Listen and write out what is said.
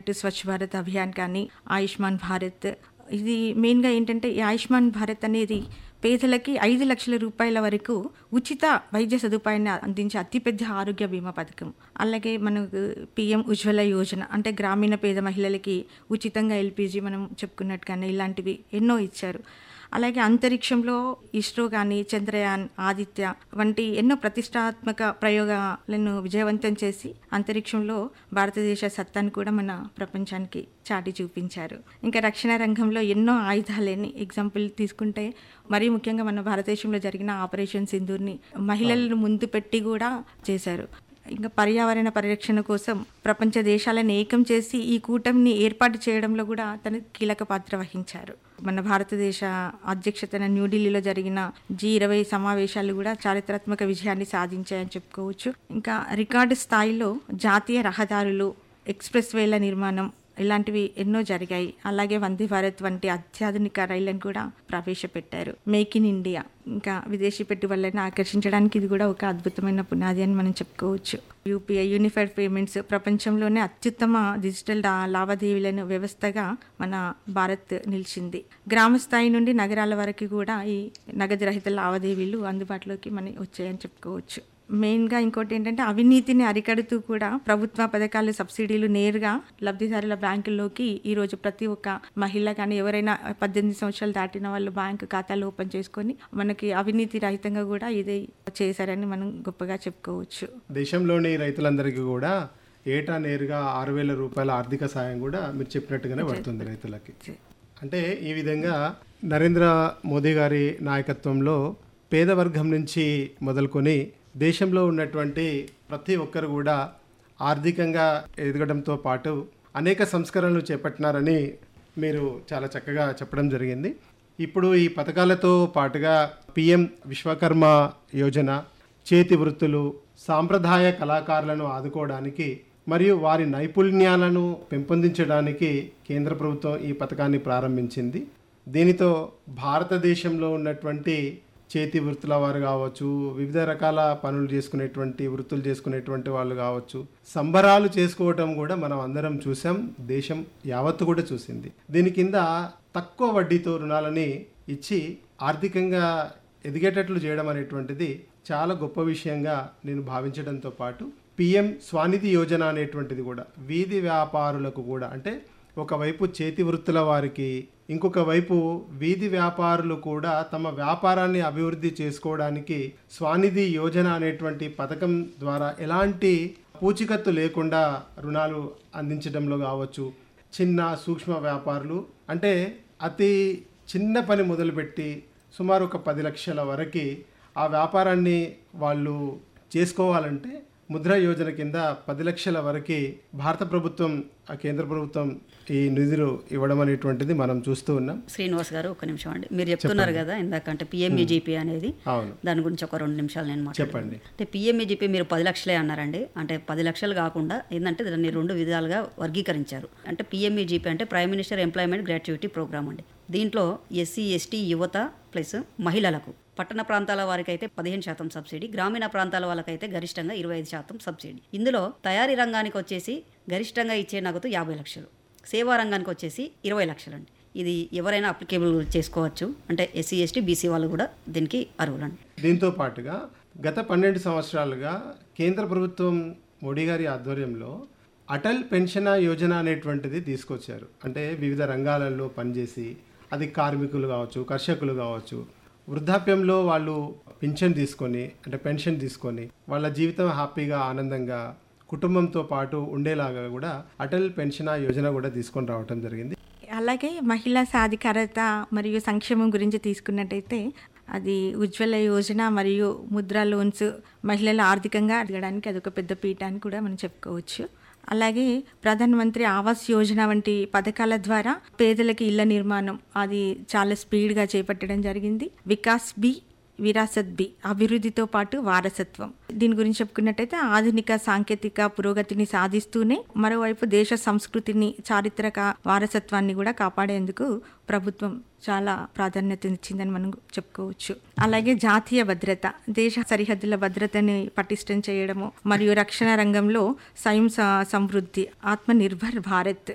చెప్పినట్టు స్వచ్ఛ భారత్ అభియాన్ కానీ ఆయుష్మాన్ భారత్ ఇది మెయిన్గా ఏంటంటే ఈ ఆయుష్మాన్ భారత్ అనేది పేదలకి ఐదు లక్షల రూపాయల వరకు ఉచిత వైద్య సదుపాయాన్ని అందించే అతిపెద్ద ఆరోగ్య బీమా పథకం అలాగే మనకు పిఎం ఉజ్వల యోజన అంటే గ్రామీణ పేద మహిళలకి ఉచితంగా ఎల్పిజి మనం చెప్పుకున్నట్టుగానే ఇలాంటివి ఎన్నో ఇచ్చారు అలాగే అంతరిక్షంలో ఇస్రో కానీ చంద్రయాన్ ఆదిత్య వంటి ఎన్నో ప్రతిష్టాత్మక ప్రయోగాలను విజయవంతం చేసి అంతరిక్షంలో భారతదేశ సత్తాను కూడా మన ప్రపంచానికి చాటి చూపించారు ఇంకా రక్షణ రంగంలో ఎన్నో ఆయుధాలని ఎగ్జాంపుల్ తీసుకుంటే మరీ ముఖ్యంగా మన భారతదేశంలో జరిగిన ఆపరేషన్ సింధూర్ని మహిళలను ముందు పెట్టి కూడా చేశారు ఇంకా పర్యావరణ పరిరక్షణ కోసం ప్రపంచ దేశాలను ఏకం చేసి ఈ కూటమిని ఏర్పాటు చేయడంలో కూడా తను కీలక పాత్ర వహించారు మన భారతదేశ అధ్యక్షతన న్యూఢిల్లీలో జరిగిన జీ ఇరవై సమావేశాలు కూడా చారిత్రాత్మక విజయాన్ని సాధించాయని చెప్పుకోవచ్చు ఇంకా రికార్డు స్థాయిలో జాతీయ రహదారులు ఎక్స్ప్రెస్ వేల నిర్మాణం ఇలాంటివి ఎన్నో జరిగాయి అలాగే వందే భారత్ వంటి అత్యాధునిక రైళ్లను కూడా ప్రవేశపెట్టారు మేక్ ఇన్ ఇండియా ఇంకా విదేశీ పెట్టుబడులను ఆకర్షించడానికి ఇది కూడా ఒక అద్భుతమైన పునాది అని మనం చెప్పుకోవచ్చు యూపీఐ యూనిఫైడ్ పేమెంట్స్ ప్రపంచంలోనే అత్యుత్తమ డిజిటల్ లా- లావాదేవీలను వ్యవస్థగా మన భారత్ నిలిచింది గ్రామ స్థాయి నుండి నగరాల వరకు కూడా ఈ నగదు రహిత లావాదేవీలు అందుబాటులోకి మన వచ్చాయని చెప్పుకోవచ్చు మెయిన్గా ఇంకోటి ఏంటంటే అవినీతిని అరికడుతూ కూడా ప్రభుత్వ పథకాలు సబ్సిడీలు నేరుగా లబ్ధిదారుల బ్యాంకుల్లోకి ఈరోజు ప్రతి ఒక్క మహిళ కానీ ఎవరైనా పద్దెనిమిది సంవత్సరాలు దాటిన వాళ్ళు బ్యాంకు ఖాతాలు ఓపెన్ చేసుకొని మనకి అవినీతి రహితంగా కూడా ఇది చేశారని మనం గొప్పగా చెప్పుకోవచ్చు దేశంలోని రైతులందరికీ కూడా ఏటా నేరుగా ఆరు వేల రూపాయల ఆర్థిక సాయం కూడా మీరు చెప్పినట్టుగానే పడుతుంది రైతులకి అంటే ఈ విధంగా నరేంద్ర మోదీ గారి నాయకత్వంలో పేద వర్గం నుంచి మొదలుకొని దేశంలో ఉన్నటువంటి ప్రతి ఒక్కరు కూడా ఆర్థికంగా ఎదగడంతో పాటు అనేక సంస్కరణలు చేపట్టినారని మీరు చాలా చక్కగా చెప్పడం జరిగింది ఇప్పుడు ఈ పథకాలతో పాటుగా పిఎం విశ్వకర్మ యోజన చేతి వృత్తులు సాంప్రదాయ కళాకారులను ఆదుకోవడానికి మరియు వారి నైపుణ్యాలను పెంపొందించడానికి కేంద్ర ప్రభుత్వం ఈ పథకాన్ని ప్రారంభించింది దీనితో భారతదేశంలో ఉన్నటువంటి చేతి వృత్తుల వారు కావచ్చు వివిధ రకాల పనులు చేసుకునేటువంటి వృత్తులు చేసుకునేటువంటి వాళ్ళు కావచ్చు సంబరాలు చేసుకోవటం కూడా మనం అందరం చూసాం దేశం యావత్తు కూడా చూసింది దీని కింద తక్కువ వడ్డీతో రుణాలని ఇచ్చి ఆర్థికంగా ఎదిగేటట్లు చేయడం అనేటువంటిది చాలా గొప్ప విషయంగా నేను భావించడంతో పాటు పిఎం స్వానిధి యోజన అనేటువంటిది కూడా వీధి వ్యాపారులకు కూడా అంటే ఒకవైపు చేతి వృత్తుల వారికి ఇంకొక వైపు వీధి వ్యాపారులు కూడా తమ వ్యాపారాన్ని అభివృద్ధి చేసుకోవడానికి స్వానిధి యోజన అనేటువంటి పథకం ద్వారా ఎలాంటి పూచికత్తు లేకుండా రుణాలు అందించడంలో కావచ్చు చిన్న సూక్ష్మ వ్యాపారులు అంటే అతి చిన్న పని మొదలుపెట్టి సుమారు ఒక పది లక్షల వరకు ఆ వ్యాపారాన్ని వాళ్ళు చేసుకోవాలంటే ముద్ర యోజన కింద పది లక్షల వరకు భారత ప్రభుత్వం ఆ కేంద్ర ప్రభుత్వం ఈ నిధులు ఇవ్వడం అనేటువంటిది మనం చూస్తూ ఉన్నాం శ్రీనివాస్ గారు ఒక నిమిషం అండి మీరు చెప్తున్నారు కదా ఇందాక అంటే పిఎంఈజీపీ అనేది అవును దాని గురించి ఒక రెండు నిమిషాలు నేను మాట్లాడతాను చెప్పండి అంటే పిఎంఈజీపీ మీరు పది లక్షలే అన్నారండి అంటే పది లక్షలు కాకుండా ఏంటంటే దాన్ని రెండు విధాలుగా వర్గీకరించారు అంటే పిఎంఈజీపీ అంటే prime minister employment gratuity programme అండి దీంట్లో ఎస్సీ ఎస్టీ యువత ప్లస్ మహిళలకు పట్టణ ప్రాంతాల వారికి అయితే పదిహేను శాతం సబ్సిడీ గ్రామీణ ప్రాంతాల వాళ్ళకైతే గరిష్టంగా ఇరవై ఐదు శాతం సబ్సిడీ ఇందులో తయారీ రంగానికి వచ్చేసి గరిష్టంగా ఇచ్చే నగదు యాభై లక్షలు సేవా రంగానికి వచ్చేసి ఇరవై లక్షలండి ఇది ఎవరైనా అప్లికేబుల్ చేసుకోవచ్చు అంటే ఎస్సీ ఎస్టీ బీసీ వాళ్ళు కూడా దీనికి అర్హులండి దీంతో పాటుగా గత పన్నెండు సంవత్సరాలుగా కేంద్ర ప్రభుత్వం మోడీ గారి ఆధ్వర్యంలో అటల్ పెన్షన్ యోజన అనేటువంటిది తీసుకొచ్చారు అంటే వివిధ రంగాలలో పనిచేసి అది కార్మికులు కావచ్చు కర్షకులు కావచ్చు వృద్ధాప్యంలో వాళ్ళు పింఛన్ తీసుకొని అంటే పెన్షన్ తీసుకొని వాళ్ళ జీవితం హ్యాపీగా ఆనందంగా కుటుంబంతో పాటు ఉండేలాగా కూడా అటల్ పెన్షన్ యోజన కూడా తీసుకొని రావటం జరిగింది అలాగే మహిళా సాధికారత మరియు సంక్షేమం గురించి తీసుకున్నట్టయితే అది ఉజ్వల యోజన మరియు ముద్రా లోన్స్ మహిళల ఆర్థికంగా ఎదగడానికి అదొక పెద్ద పీఠ అని కూడా మనం చెప్పుకోవచ్చు అలాగే ప్రధానమంత్రి ఆవాస్ యోజన వంటి పథకాల ద్వారా పేదలకి ఇళ్ల నిర్మాణం అది చాలా స్పీడ్గా చేపట్టడం జరిగింది వికాస్ బి విరాసత్ బి అభివృద్ధితో పాటు వారసత్వం దీని గురించి చెప్పుకున్నట్టయితే ఆధునిక సాంకేతిక పురోగతిని సాధిస్తూనే మరోవైపు దేశ సంస్కృతిని చారిత్రక వారసత్వాన్ని కూడా కాపాడేందుకు ప్రభుత్వం చాలా ప్రాధాన్యతనిచ్చిందని మనం చెప్పుకోవచ్చు అలాగే జాతీయ భద్రత దేశ సరిహద్దుల భద్రతని పటిష్టం చేయడము మరియు రక్షణ రంగంలో స్వయం స- సమృద్ధి ఆత్మనిర్భర్ భారత్